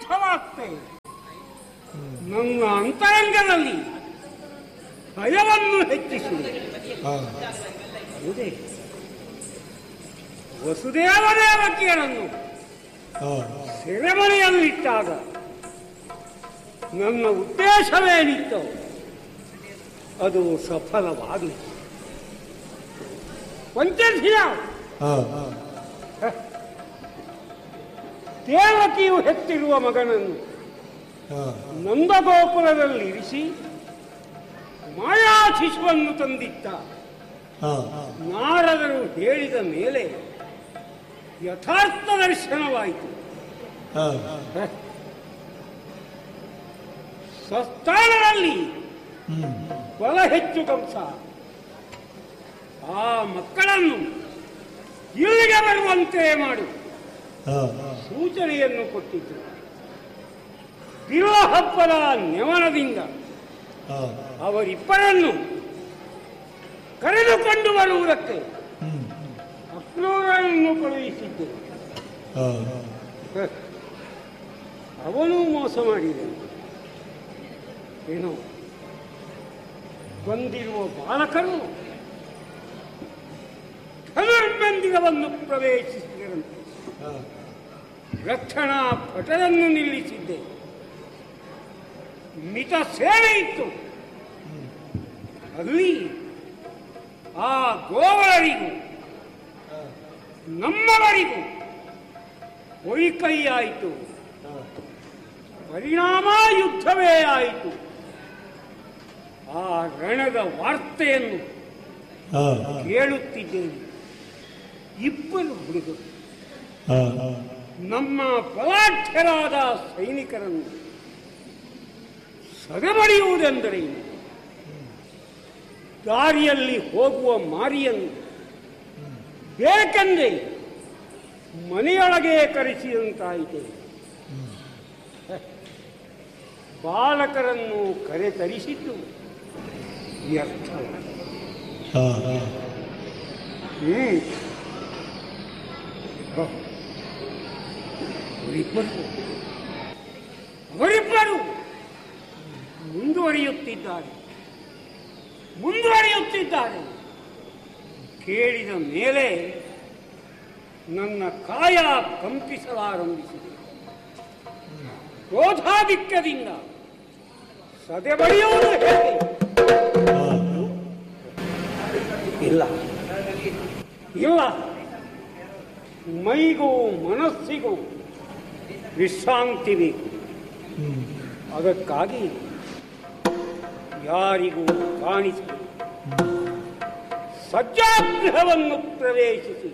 ಅರ್ಥವಾಗ್ತೇ ನನ್ನ ಅಂತರಂಗದಲ್ಲಿ ಭಯವನ್ನು ಹೆಚ್ಚಿಸಿದೆ ಹಾ ಹೌದೇ ವಸುದೇವದೇವಕಿಯರನ್ನು ಹಾ ಸೆರೆಮನೆಯಲ್ಲಿಟ್ಟಾಗ ನನ್ನ ಉದ್ದೇಶವೇನಿತ್ತೋ ಅದು ಸಫಲವಾಗಲಿ ವಂಚಿಸಿದ ಹಾ ದೇವಕಿಯು ಹೆತ್ತಿರುವ ಮಗನನ್ನು ಹಾ ನಂದಗೋಪುರದಲ್ಲಿ ಇರಿಸಿ ಮಾಯಾ ಶಿಶುವನ್ನು ತಂದಿದ್ದ ಹಾ ನಾರದರು ಹೇಳಿದ ಮೇಲೆ ಯಥಾರ್ಥ ದರ್ಶನವಾಯಿತು ಹಾ ಸ್ವಸ್ಥಾನದಲ್ಲಿ ಹ್ಮ್ ಬಲ ಹೆಚ್ಚು ಕಂಸ ಆ ಮಕ್ಕಳನ್ನು ಇಲ್ಲಿಗೆ ಬರುವಂತೆ ಮಾಡು ಹಾ ಸೂಚನೆಯನ್ನು ಕೊಟ್ಟಿದ್ದು ಬಿರುವ ಹಬ್ಬದ ನೆವನದಿಂದ ಹಾ ಅವರಿಬ್ಬರನ್ನು ಕರೆದುಕೊಂಡು ಬರುವುದಕ್ಕೆ ಹ್ಮ್ ಅಕ್ರೂರನನ್ನು ಕಳುಹಿಸಿದ್ದೆ ಹಾ ಅವನು ಮೋಸ ಮಾಡಿದ ಏನೋ ಬಂದಿರುವ ಬಾಲಕರು ಧನುರ್ಬಂದಿಗವನ್ನು ಪ್ರವೇಶಿಸಿದರಂತೆ ಹಾ ರಕ್ಷಣಾ ಪಟವನ್ನು ನಿಲ್ಲಿಸಿದ್ದೆ ಮಿತ ಸೇವೆ ಇತ್ತು ಅಲ್ಲಿ ಆ ಗೋವಳರಿಗೂ ನಮ್ಮವರಿಗೂ ಹೊಯ್ಕೈಯಾಯಿತು ಪರಿಣಾಮ ಯುದ್ಧವೇ ಆಯಿತು ಆ ರಣದ ವಾರ್ತೆಯನ್ನು ಹಾ ಕೇಳುತ್ತಿದ್ದೇನೆ ಇಬ್ಬರು ಹುಡುಗರು ಹಾ ನಮ್ಮ ಬಲಾಢ್ಯರಾದ ಸೈನಿಕರನ್ನು ಸದಬಡಿಯುವುದೆಂದರೆ ಏನು? ದಾರಿಯಲ್ಲಿ ಹೋಗುವ ಮಾರಿಯನ್ನು ಬೇಕೆಂದೇ ಮನೆಯೊಳಗೆ ಕರೆಸಿದಂತಾಯಿತೆ ಬಾಲಕರನ್ನು ಕರೆತರಿಸಿದ್ದು ವ್ಯರ್ಥ ಹಾ ಹ್ಮ್ ಹ. ಅವರಿಬ್ಬರು ಅವರಿಬ್ಬರು ಮುಂದುವರಿಯುತ್ತಿದ್ದಾರೆ ಮುಂದುವರಿಯುತ್ತಿದ್ದಾರೆ ಕೇಳಿದ ಮೇಲೆ ನನ್ನ ಕಾಯ ಕಂಪಿಸಲಾರಂಭಿಸಿದೆ ಕ್ರೋಧಾಧಿಕ್ಯದಿಂದ ಸದೆಬಡಿಯುವುದು ಹೇಗೆ ಇಲ್ಲ ಇಲ್ಲ ಮೈಗೂ ಮನಸ್ಸಿಗೂ ವಿಶ್ರಾಂತಿ ಬೇಕು ಹ್ಮ್ ಅದಕ್ಕಾಗಿ ಯಾರಿಗೂ ಕಾಣಿಸಿ ಸಜ್ಜಾಗೃಹವನ್ನು ಪ್ರವೇಶಿಸಿ